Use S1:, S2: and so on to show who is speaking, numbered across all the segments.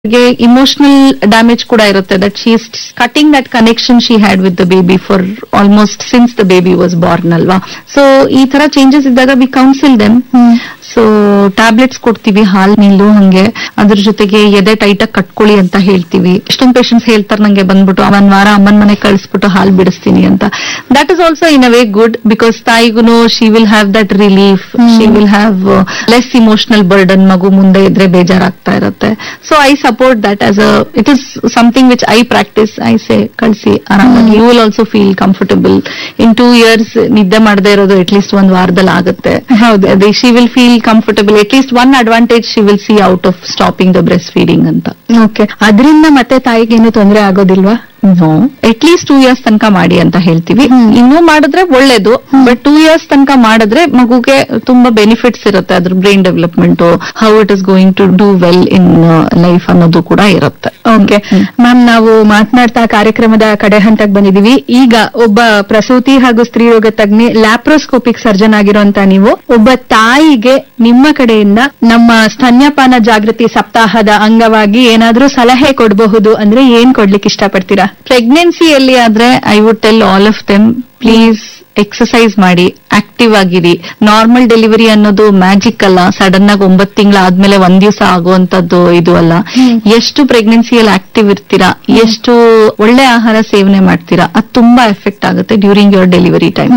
S1: ಗೆ emotional damage ಕೂಡ ಇರುತ್ತೆ that she is cutting that connection she had with the baby for almost since the baby was born ಅಲ್ವಾ so ಈ ತರ changes ಇದ್ದಾಗ we counsel them so tablets ಕೊಡ್ತೀವಿ ಹಾಲ್ ನಿಲ್ಲು ಹಂಗೆ ಅದ್ರ ಜೊತೆಗೆ ಎದೆ ಟೈಟ್ ಆಗಿ ಕಟ್ಕೊಳ್ಳಿ ಅಂತ ಹೇಳ್ತೀವಿ ಎಷ್ಟೊಂದು ಪೇಷಂಟ್ಸ್ ಹೇಳ್ತಾರೆ ನಂಗೆ ಬಂದ್ಬಿಟ್ಟು ಒಂದ್ ವಾರ ಅಮ್ಮನ ಮನೆ ಕಳಿಸ್ಬಿಟ್ಟು ಹಾಲ್ ಬಿಡಿಸ್ತೀನಿ ಅಂತ that is also in a way good because ತಾಯಿಗೂ she will have that relief she will have less emotional burden ಮಗು ಮುಂದೆ ಇದ್ರೆ ಬೇಜಾರಾಗ್ತಾ ಇರುತ್ತೆ so I support that as a it is something which I practice I say ಕಳಿಸಿ ಆರಾಮಾಗಿ you will also feel comfortable in two years ನಿದ್ದೆ ಮಾಡದೇ ಇರೋದು ಅಟ್ ಲೀಸ್ಟ್ ಒಂದ್ ವಾರದಲ್ಲಿ ಆಗುತ್ತೆ
S2: ಹೌದು.
S1: She will feel comfortable at least one advantage she will see out of stopping the breast feeding ಅಂತ
S2: ಓಕೆ ಅದರಿಂದ ಮತ್ತೆ ತಾಯಿಗೇನು ತೊಂದರೆ ಆಗೋದಿಲ್ವಾ
S1: no at least two years ತನಕ ಮಾಡಿ ಅಂತ ಹೇಳ್ತೀವಿ
S2: ಹ್ಮ್.
S1: ಇನ್ನೂ ಮಾಡಿದ್ರೆ ಒಳ್ಳೇದು ಬಟ್ ಟೂ ಇಯರ್ಸ್ ತನಕ ಮಾಡಿದ್ರೆ ಮಗುಗೆ ತುಂಬಾ ಬೆನಿಫಿಟ್ಸ್ ಇರುತ್ತೆ ಅದ್ರ brain development how it is going to do well in life ಅನ್ನೋದು ಕೂಡ ಇರುತ್ತೆ
S2: ಓಕೆ
S1: ಹ್ಮ್.
S2: ಮ್ಯಾಮ್ ನಾವು ಮಾತನಾಡ್ತಾ ಕಾರ್ಯಕ್ರಮದ ಕಡೆ ಹಂತಕ್ಕೆ ಬಂದಿದೀವಿ ಈಗ ಒಬ್ಬ ಪ್ರಸೂತಿ ಹಾಗೂ ಸ್ತ್ರೀರೋಗ ತಜ್ಞೆ ಲ್ಯಾಪ್ರೋಸ್ಕೋಪಿಕ್ ಸರ್ಜನ್ ಆಗಿರುವಂತ ನೀವು ಒಬ್ಬ ತಾಯಿಗೆ ನಿಮ್ಮ ಕಡೆಯಿಂದ ನಮ್ಮ ಸ್ತನ್ಯಪಾನ ಜಾಗೃತಿ ಸಪ್ತಾಹದ ಅಂಗವಾಗಿ ಏನಾದ್ರೂ ಸಲಹೆ ಕೊಡಬಹುದು ಅಂದ್ರೆ ಏನ್ ಕೊಡ್ಲಿಕ್ಕೆ ಇಷ್ಟಪಡ್ತೀರಾ
S1: ಪ್ರೆಗ್ನೆನ್ಸಿಯಲ್ಲಿ ಆದ್ರೆ I would tell all of them please exercise ಮಾಡಿ ಆಕ್ಟಿವ್ ಆಗಿರಿ ನಾರ್ಮಲ್ ಡೆಲಿವರಿ ಅನ್ನೋದು ಮ್ಯಾಜಿಕ್ ಅಲ್ಲ ಸಡನ್ ಆಗಿ ಒಂಬತ್ತು ತಿಂಗಳ ಆದ್ಮೇಲೆ ಒಂದ್ ದಿವಸ ಆಗುವಂತದ್ದು ಇದು ಅಲ್ಲ
S2: ಹ್ಮ್.
S1: ಎಷ್ಟು ಪ್ರೆಗ್ನೆನ್ಸಿಯಲ್ಲಿ ಆಕ್ಟಿವ್ ಇರ್ತೀರಾ ಎಷ್ಟು ಒಳ್ಳೆ ಆಹಾರ ಸೇವನೆ ಮಾಡ್ತೀರಾ ಅದು ತುಂಬಾ ಎಫೆಕ್ಟ್ ಆಗುತ್ತೆ ಡ್ಯೂರಿಂಗ್ ಯೋರ್ ಡೆಲಿವರಿ ಟೈಮ್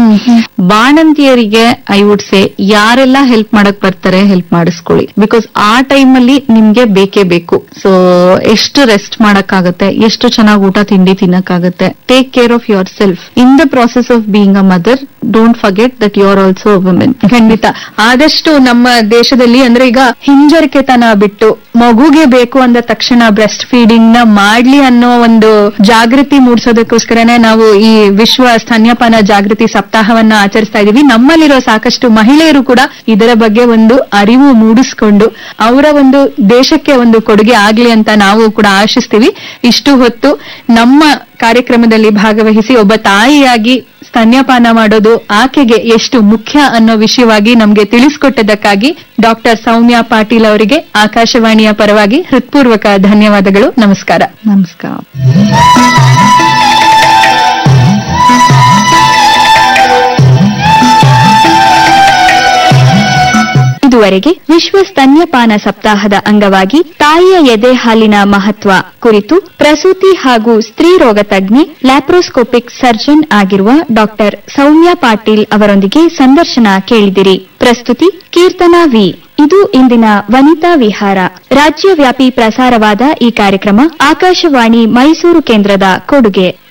S1: ಬಾಣಂತಿಯರಿಗೆ ಐ ವುಡ್ ಸೇ ಯಾರೆಲ್ಲ ಹೆಲ್ಪ್ ಮಾಡಕ್ ಬರ್ತಾರೆ ಹೆಲ್ಪ್ ಮಾಡಿಸ್ಕೊಳ್ಳಿ ಬಿಕಾಸ್ ಆ ಟೈಮ್ ಅಲ್ಲಿ ನಿಮ್ಗೆ ಬೇಕೇ ಬೇಕು ಸೊ ಎಷ್ಟು ರೆಸ್ಟ್ ಮಾಡಕ್ಕಾಗತ್ತೆ ಎಷ್ಟು ಚೆನ್ನಾಗಿ ಊಟ ತಿಂಡಿ ತಿನ್ನಕ್ಕಾಗತ್ತೆ take care of yourself in the process of being a mother don't forget that you are also women
S2: ಖಂಡಿತ ಆದಷ್ಟು ನಮ್ಮ ದೇಶದಲ್ಲಿ ಅಂದ್ರೆ ಈಗ ಹಿಂಜರಿಕೆತನ ಬಿಟ್ಟು ಮಗುಗೆ ಬೇಕು ಅಂದ ತಕ್ಷಣ ಬ್ರೆಸ್ಟ್ ಫೀಡಿಂಗ್ ನ ಮಾಡ್ಲಿ ಅನ್ನೋ ಒಂದು ಜಾಗೃತಿ ಮೂಡಿಸೋದಕ್ಕೋಸ್ಕರನೇ ನಾವು ಈ ವಿಶ್ವ ಸ್ತನ್ಯಪಾನ ಜಾಗೃತಿ ಸಪ್ತಾಹವನ್ನ ಆಚರಿಸ್ತಾ ಇದೀವಿ ನಮ್ಮಲ್ಲಿರೋ ಸಾಕಷ್ಟು ಮಹಿಳೆಯರು ಕೂಡ ಇದರ ಬಗ್ಗೆ ಒಂದು ಅರಿವು ಮೂಡಿಸ್ಕೊಂಡು ಅವರ ಒಂದು ದೇಶಕ್ಕೆ ಒಂದು ಕೊಡುಗೆ ಆಗ್ಲಿ ಅಂತ ನಾವು ಕೂಡ ಆಶಿಸ್ತೀವಿ ಇಷ್ಟು ಹೊತ್ತು ನಮ್ಮ ಕಾರ್ಯಕ್ರಮದಲ್ಲಿ ಭಾಗವಹಿಸಿ ಒಬ್ಬ ತಾಯಿಯಾಗಿ ಸ್ತನ್ಯಪಾನ ಮಾಡೋದು ಆಕೆಗೆ ಎಷ್ಟು ಮುಖ್ಯ ಅನ್ನೋ ವಿಷಯವಾಗಿ ನಮಗೆ ತಿಳಿಸ್ಕೊಟ್ಟದಕ್ಕಾಗಿ ಡಾಕ್ಟರ್ ಸೌಮ್ಯ ಪಾಟೀಲ್ ಅವರಿಗೆ ಆಕಾಶವಾಣಿಯ ಪರವಾಗಿ ಹೃತ್ಪೂರ್ವಕ ಧನ್ಯವಾದಗಳು ನಮಸ್ಕಾರ
S1: ನಮಸ್ಕಾರ
S3: ಇದುವರೆಗೆ ವಿಶ್ವ ಸ್ತನ್ಯಪಾನ ಸಪ್ತಾಹದ ಅಂಗವಾಗಿ ತಾಯಿಯ ಎದೆ ಹಾಲಿನ ಮಹತ್ವ ಕುರಿತು ಪ್ರಸೂತಿ ಹಾಗೂ ಸ್ತ್ರೀ ರೋಗ ತಜ್ಞೆ ಲ್ಯಾಪ್ರೋಸ್ಕೋಪಿಕ್ ಸರ್ಜನ್ ಆಗಿರುವ ಡಾಕ್ಟರ್ ಸೌಮ್ಯ ಪಾಟೀಲ್ ಅವರೊಂದಿಗೆ ಸಂದರ್ಶನ ಕೇಳಿದಿರಿ ಪ್ರಸ್ತುತಿ ಕೀರ್ತನಾ ವಿ ಇದು ಇಂದಿನ ವನಿತಾ ವಿಹಾರ ರಾಜ್ಯವ್ಯಾಪಿ ಪ್ರಸಾರವಾದ ಈ ಕಾರ್ಯಕ್ರಮ ಆಕಾಶವಾಣಿ ಮೈಸೂರು ಕೇಂದ್ರದ ಕೊಡುಗೆ